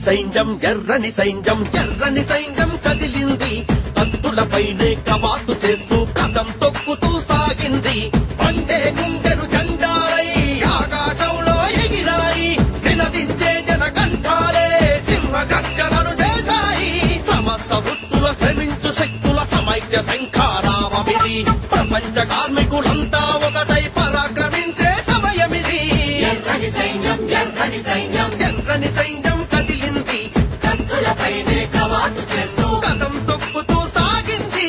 సైన్యం ఎర్రని సైన్యం ఎర్రని సైన్యం కదిలింది కత్తులపైనే కవాతు చేస్తూ కథం తొక్కుతూ సాగింది పండే గుండెలు జెండాలై ఆకాశంలో ఎగిరాయి నినదించే జన కంఠాలే సింహ గర్జనలు చేశాయి సమస్త వృత్తుల శ్రమించు శక్తుల సమైక్య శంఖారావమిది ప్రపంచ కార్మికులంతా ఒకటై పరాక్రమించే సమయమిది ఎర్రని సైన్యం ఎర్రని సైన్యం ఎర్రని సైన్యం కదిలింది కత్తులపైనే కవాతు చేస్తూ కథం తొక్కుతూ సాగింది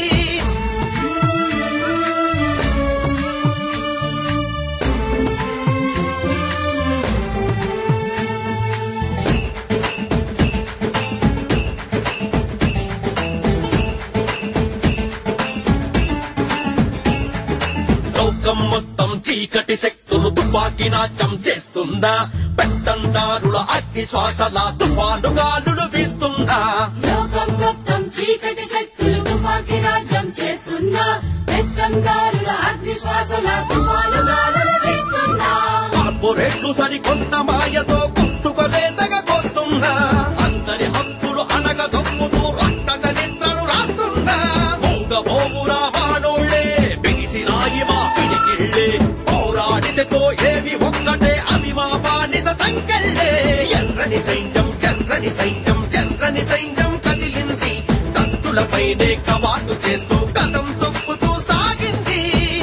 లోకం మొత్తం చీకటి శక్తులు తుపాకీ నాట్యం చేస్తుందా పెత్తందారుల అగ్ని శ్వాసల తుఫాను గాలులు వీస్తుందా లోకం మొత్తం చీకటి శక్తులు తుపాకీ రాజ్యం చేస్తున్నా పెత్తందారుల అగ్ని శ్వాసల తుఫాను గాలులు వీస్తున్నా కార్పొరేట్లు సరికొత్త మాయతో కొట్టుకొనే తెగకొస్తున్నా అందరి హక్కులు అనగ దొక్కుతూ రక్త చరిత్రను రాస్తున్నా మూగ పోవురా మానోళ్ళే బిగిసి రాయి మా పిడికిళ్ళే పోరాడితే పోయేవి ఒక్కటే అవి మా బానిస సంకెళ్ళే ఎర్రని సైన్యం ఎర్రని సైన్యం ఎర్రని సైన్యం కదిలింది కత్తులపైనే కవాతు చేస్తూ కథం తొక్కుతూ సాగింది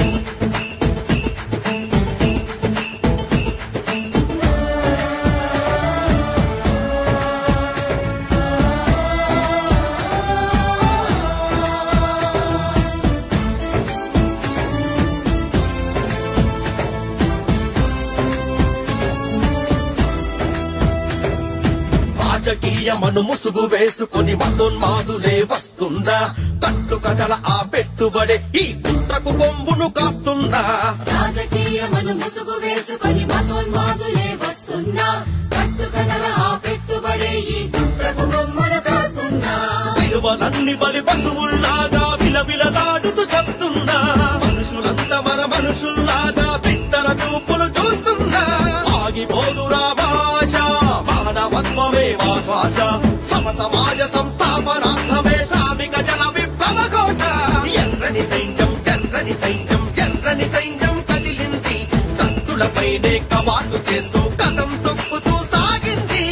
రాజకీయమను ముసుగు వేసుకుని మతోన్మాదులే వస్తుందా కట్టు కథల ఆ పెట్టుబడి ఈ కుట్రకు కొమ్మును కాస్తుందా రాజకీయమను ముసుగు వేసుకొని మతోన్మాదులే వస్తున్నా కట్టుకథల ఆ పెట్టుబడే ఈ కుట్రకు బొమ్మను కాస్తున్నా విలువలన్ని బలి పశువుల్లాగా విలవిలలాడుతూ చస్తున్నా మనుషులంతా మన మనుషుల్లాగా పిత్తర చూపులు చూస్తున్నా ఆగిపోదురా భాష మానవత్వమే మా శ్వాస సమ సమాజ సంస్థాపనార్థమే శ్రామిక జన విప్లవ ఘోష ఎర్రని సైన్యం ఎర్రని సైన్యం ఎర్రని సైన్యం కదిలింది కత్తులపైనే కవాతు చేస్తూ కథం తొక్కుతూ సాగింది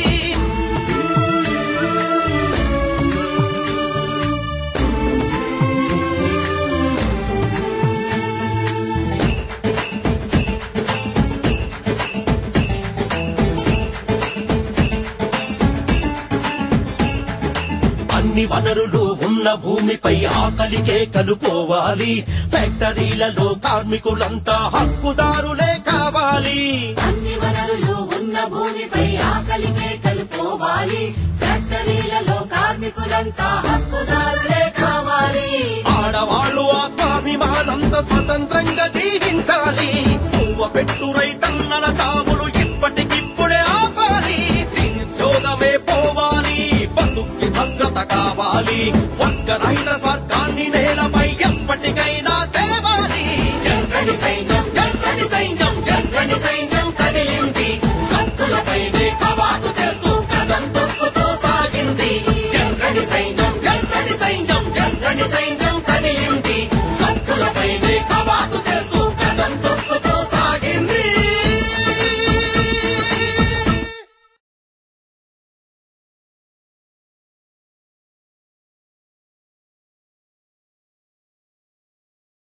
అన్ని వనరులు ఉన్న భూమిపై ఆకలికే కలుపోవాలి ఫ్యాక్టరీలలో కార్మికులంతా హక్కుదారులే కావాలి అన్ని వనరులు ఉన్న భూమిపై ఆకలికే కలుపోవాలి ఫ్యాక్టరీలలో కార్మికులంతా హక్కుదారులే కావాలి ఆడవాళ్ళు ఆత్మాభిమానంతో స్వతంత్రంగా జీవించాలి పువ్వ పెట్టు రైతన్నల తాములు ఇప్పటికిప్పుడే ఆపాలి నిరుద్యోగమే పోవాలి బతుక్కి భద్రత కావాలి వర్గరహిత స్వర్గాన్ని నేలపై ఎప్పటికైనా తేవాలి ఎర్రని సైన్యం ఎర్రని సైన్యం ఎర్రని సైన్యం కదిలింది కత్తులపైనే కవాతు చేస్తూ కథం తొక్కుతూ సాగింది ఎర్రని సైన్యం ఎర్రని సైన్యం ఎర్రని సైన్యం కదిలింది